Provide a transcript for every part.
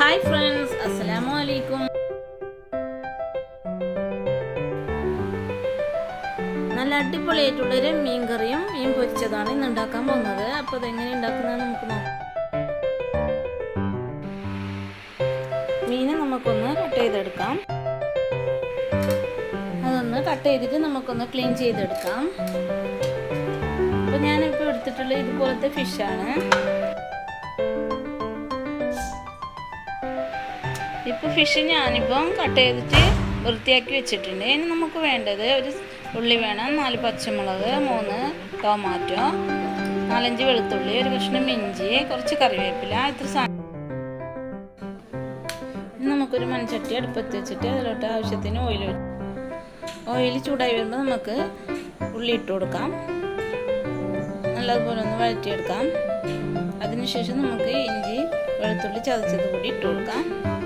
hi friends അസ്സലാമു അലൈക്കും നല്ല അടിപൊളിയായിട്ടുള്ളൊരു മീൻ കറിയും മീൻ പൊരിച്ചതാണ് ഇന്ന് ഉണ്ടാക്കാൻ പോകുന്നത് അപ്പോൾ അതെങ്ങനെ ഉണ്ടാക്കുന്നത് നമുക്ക് നോക്കാം മീനെ നമുക്കൊന്ന് കട്ട് ചെയ്തെടുക്കാം അതൊന്ന് കട്ട് ചെയ്തിട്ട് നമുക്കൊന്ന് ക്ലീൻ ചെയ്തെടുക്കാം അപ്പോൾ ഞാനിപ്പോൾ എടുത്തിട്ടുള്ള ഇതുപോലത്തെ ഫിഷാണ് ഇപ്പോൾ ഫിഷ് ഞാനിപ്പം കട്ട് ചെയ്തിട്ട് വൃത്തിയാക്കി വെച്ചിട്ടുണ്ട് ഇനി നമുക്ക് വേണ്ടത് ഒരു ഉള്ളി വേണം നാല് പച്ചമുളക് മൂന്ന് ടൊമാറ്റോ നാലഞ്ച് വെളുത്തുള്ളി ഒരു കഷ്ണം ഇഞ്ചി കുറച്ച് കറിവേപ്പില ഇത്ര സാധനം നമുക്കൊരു മൺചട്ടി അടുപ്പത്ത് വെച്ചിട്ട് അതിലോട്ട് ആവശ്യത്തിന് ഓയിൽ ഓയിൽ ചൂടായി വരുമ്പോൾ നമുക്ക് ഉള്ളി ഇട്ട് കൊടുക്കാം നല്ലതുപോലെ ഒന്ന് വഴറ്റിയെടുക്കാം അതിനുശേഷം നമുക്ക് ഇഞ്ചി വെളുത്തുള്ളി ചതച്ചത് കൂടി ഇട്ട് കൊടുക്കാം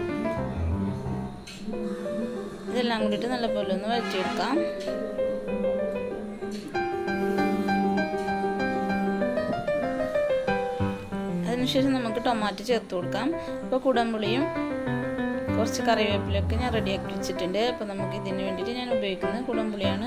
ഇതെല്ലാം കൂടിയിട്ട് നല്ലപോലെ ഒന്ന് വഴറ്റിയെടുക്കാം അതിനുശേഷം നമുക്ക് ടൊമാറ്റോ ചേർത്ത് കൊടുക്കാം ഇപ്പോൾ കുടംപുളിയും കുറച്ച് കറിവേപ്പിലൊക്കെ ഞാൻ റെഡിയാക്കി വെച്ചിട്ടുണ്ട് അപ്പോൾ നമുക്ക് ഇതിന് വേണ്ടിയിട്ട് ഞാൻ ഉപയോഗിക്കുന്നത് കുടംപുളിയാണ്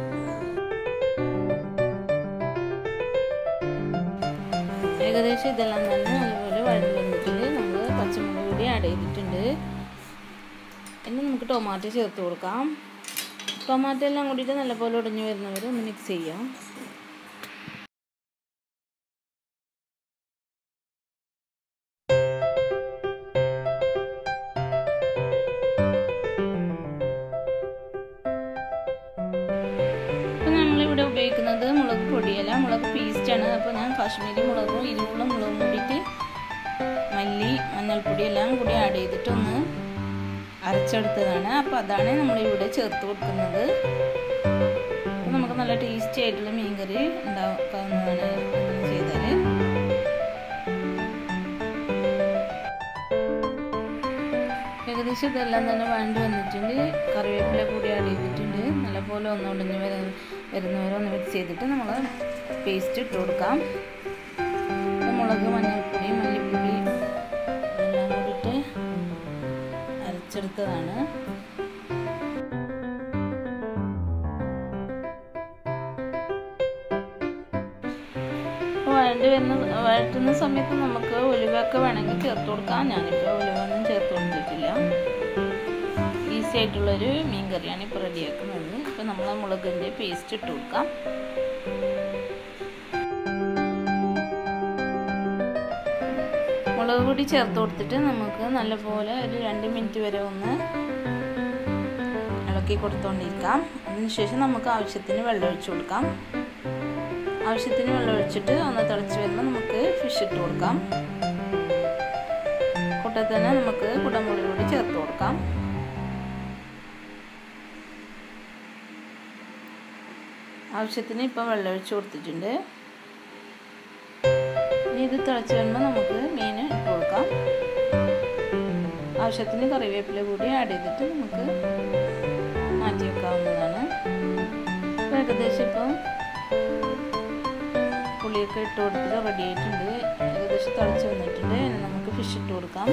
ഏകദേശം ഇതെല്ലാം തന്നെ നല്ലപോലെ വഴഞ്ഞു വന്നിട്ടുണ്ട് നമ്മൾ പച്ചമുളക് കൂടി ആഡ് ചെയ്തിട്ടുണ്ട് ഇനി നമുക്ക് ടൊമാറ്റോ ചേർത്ത് കൊടുക്കാം ടൊമാറ്റോ എല്ലാം കൂടിയിട്ട് നല്ലപോലെ ഉടഞ്ഞു വരുന്നവർ ഒന്ന് മിക്സ് ചെയ്യാം നമ്മളിവിടെ ഉപയോഗിക്കുന്നത് മുളക് പൊടിയല്ല മുളക് പേസ്റ്റാണ് അപ്പോൾ ഞാൻ കാശ്മീരി മുളകും ഇരുമുള മുളകും കൂടിയിട്ട് മല്ലി മഞ്ഞൾപ്പൊടി എല്ലാം കൂടി ആഡ് ചെയ്തിട്ടൊന്ന് അരച്ചെടുത്തതാണ് അപ്പോൾ അതാണ് നമ്മളിവിടെ ചേർത്ത് കൊടുക്കുന്നത് അപ്പോൾ നമുക്ക് നല്ല ടേസ്റ്റി ആയിട്ടുള്ള മീൻകറി ഉണ്ടാക്കാവുന്നതാണ് അങ്ങനെ ചെയ്താൽ ഏകദേശം ഇതെല്ലാം തന്നെ വഴണ്ട് വന്നിട്ടുണ്ട് കറിവേപ്പില കൂടി ആഡ് ചെയ്തിട്ടുണ്ട് നല്ലപോലെ ഒന്ന് ഉടഞ്ഞ് വര വരുന്നവരെ ഒന്ന് മിക്സ് ചെയ്തിട്ട് നമ്മൾ പേസ്റ്റ് ഇട്ട് കൊടുക്കാം മുളക് മഞ്ഞൾപ്പൊടി മല്ലിപ്പൊടി എല്ലാം കൂടിയിട്ട് അരച്ചെടുത്തതാണ് വഴണ്ടി വരുന്ന വഴറ്റുന്ന സമയത്ത് നമുക്ക് ഒലിവൊക്കെ വേണമെങ്കിൽ ചേർത്ത് കൊടുക്കാം ഞാനിപ്പോൾ ഒലിവൊന്നും ചേർത്ത് കൊടുത്തിട്ടില്ല ഈസി ആയിട്ടുള്ളൊരു മീൻ കറിയാണ് ഇപ്പോൾ റെഡിയാക്കുന്നത് ഇപ്പോൾ നമ്മൾ മുളകിൻ്റെ പേസ്റ്റ് ഇട്ട് കൊടുക്കാം മുളക് പൊടി ചേർത്ത് കൊടുത്തിട്ട് നമുക്ക് നല്ലപോലെ ഒരു രണ്ട് മിനിറ്റ് വരെ ഒന്ന് ഇളക്കി കൊടുത്തുകൊണ്ടിരിക്കാം അതിനുശേഷം നമുക്ക് ആവശ്യത്തിന് വെള്ളം ഒഴിച്ചു കൊടുക്കാം ആവശ്യത്തിന് വെള്ളം ഒഴിച്ചിട്ട് ഒന്ന് തിളച്ച് വരുമ്പോൾ നമുക്ക് ഫിഷ് ഇട്ട് കൊടുക്കാം കൂട്ടത്തിൽ തന്നെ നമുക്ക് കുടംപൊടി കൂടി ചേർത്ത് കൊടുക്കാം ആവശ്യത്തിന് ഇപ്പം വെള്ളം ഒഴിച്ച് കൊടുത്തിട്ടുണ്ട് ഇനി ഇത് തിളച്ച് വരുമ്പോൾ നമുക്ക് മീൻ ഇട്ട് കൊടുക്കാം ആവശ്യത്തിന് കറിവേപ്പില കൂടി ആഡ് ചെയ്തിട്ട് നമുക്ക് മാറ്റി വെക്കാവുന്നതാണ് ഇപ്പോൾ ഏകദേശം ഇപ്പം പുളിയൊക്കെ ഇട്ട് കൊടുത്തിട്ട് റെഡി ആയിട്ടുണ്ട് ഏകദേശം തിളച്ച് വന്നിട്ടുണ്ട് നമുക്ക് ഫിഷ് ഇട്ട് കൊടുക്കാം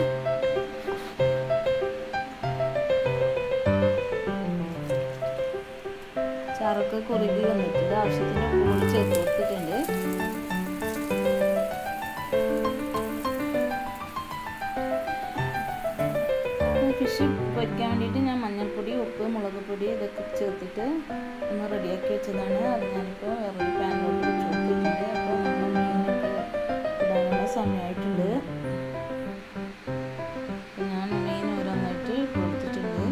ചാറൊക്കെ കുറുകി വന്നിട്ടുണ്ട് ആവശ്യത്തിന് ഉപ്പ് ചേർത്ത് കൊടുത്തിട്ടുണ്ട് ഫിഷ് പൊരിക്കാൻ വേണ്ടിയിട്ട് ഞാൻ മഞ്ഞൾപ്പൊടി ഉപ്പ് മുളക് പൊടി ഇതൊക്കെ ചേർത്തിട്ട് ഒന്ന് റെഡിയാക്കി വെച്ചതാണ് അത് ഞാനിപ്പോൾ വേറൊരു പാനിലോട്ട് വെച്ച് കൊടുത്തിട്ടുണ്ട് അപ്പോൾ നമ്മൾ മീനൊക്കെ ഇടാനുള്ള സമയമായിട്ടുണ്ട് ഞാൻ മീൻ ഓരോന്നായിട്ട് കൊടുത്തിട്ടുണ്ട്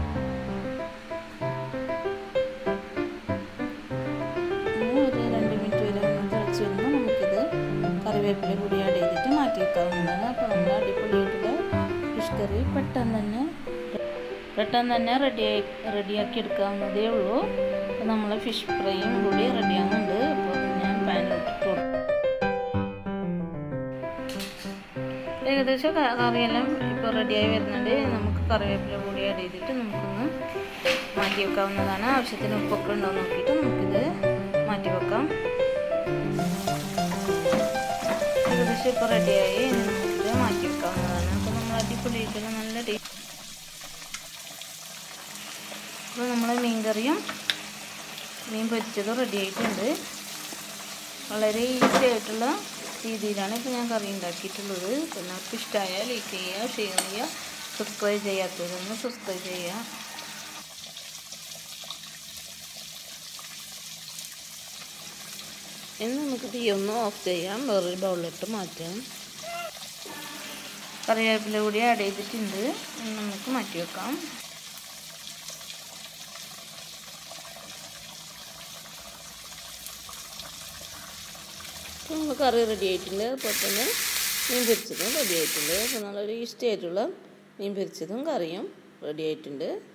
ഒരു രണ്ട് മിനിറ്റ് വരെ ഒന്ന് തിളച്ച് വരുമ്പോൾ നമുക്കിത് കറിവേപ്പില കൂടി ആഡ് ചെയ്തിട്ട് മാറ്റി വെക്കാവുന്നതാണ് അപ്പോൾ നമ്മൾ അടിപൊളിയായിട്ടുള്ള ഫിഷ് കറി പെട്ടെന്ന് തന്നെ പെട്ടെന്ന് തന്നെ റെഡിയായി റെഡിയാക്കി എടുക്കാവുന്നതേ ഉള്ളൂ അപ്പോൾ നമ്മൾ ഫിഷ് ഫ്രൈയും കൂടി റെഡിയാകുന്നുണ്ട് അപ്പോൾ ഞാൻ പാനിലോട്ട് കൊടുക്കും ഏകദേശം കറിയെല്ലാം ഇപ്പോൾ റെഡിയായി വരുന്നുണ്ട് നമുക്ക് കറിവേപ്പില കൂടി ആഡ് ചെയ്തിട്ട് നമുക്കൊന്ന് മാറ്റി വെക്കാവുന്നതാണ് ആവശ്യത്തിന് ഉപ്പൊക്കെ ഉണ്ടോ നോക്കിയിട്ട് നമുക്കിത് മാറ്റി വെക്കാം ഏകദേശം ഇപ്പോൾ റെഡിയായി നമുക്കിത് മാറ്റി വെക്കാവുന്നതാണ് അപ്പോൾ നമ്മൾ അടിപൊളിയായിട്ടുള്ള നമ്മളെ മീൻ കറിയും മീൻ പൊരിച്ചതും റെഡി ആയിട്ടുണ്ട് വളരെ ഈസി ആയിട്ടുള്ള രീതിയിലാണ് ഇപ്പോൾ ഞാൻ കറി ഉണ്ടാക്കിയിട്ടുള്ളത് എല്ലാവർക്കും ഇഷ്ടമായാൽ ലൈക്ക് ചെയ്യുക ഷെയർ ചെയ്യുക സബ്സ്ക്രൈബ് ചെയ്യാത്തവരൊന്ന് സബ്സ്ക്രൈബ് ചെയ്യുക ഇനി നമുക്ക് തീ ഒന്ന് ഓഫ് ചെയ്യാം വേറൊരു ബൗളിലിട്ട് മാറ്റാം കറിവേപ്പില കൂടി ആഡ് ചെയ്തിട്ടുണ്ട് ഇനി നമുക്ക് മാറ്റി വെക്കാം അപ്പോൾ നമ്മൾ കറി റെഡി ആയിട്ടുണ്ട് അപ്പോൾ തന്നെ മീൻ പൊരിച്ചതും റെഡി ആയിട്ടുണ്ട് അപ്പോൾ നല്ലൊരു ഈസ്റ്റി ആയിട്ടുള്ള മീൻ പൊരിച്ചതും കറിയും റെഡി ആയിട്ടുണ്ട്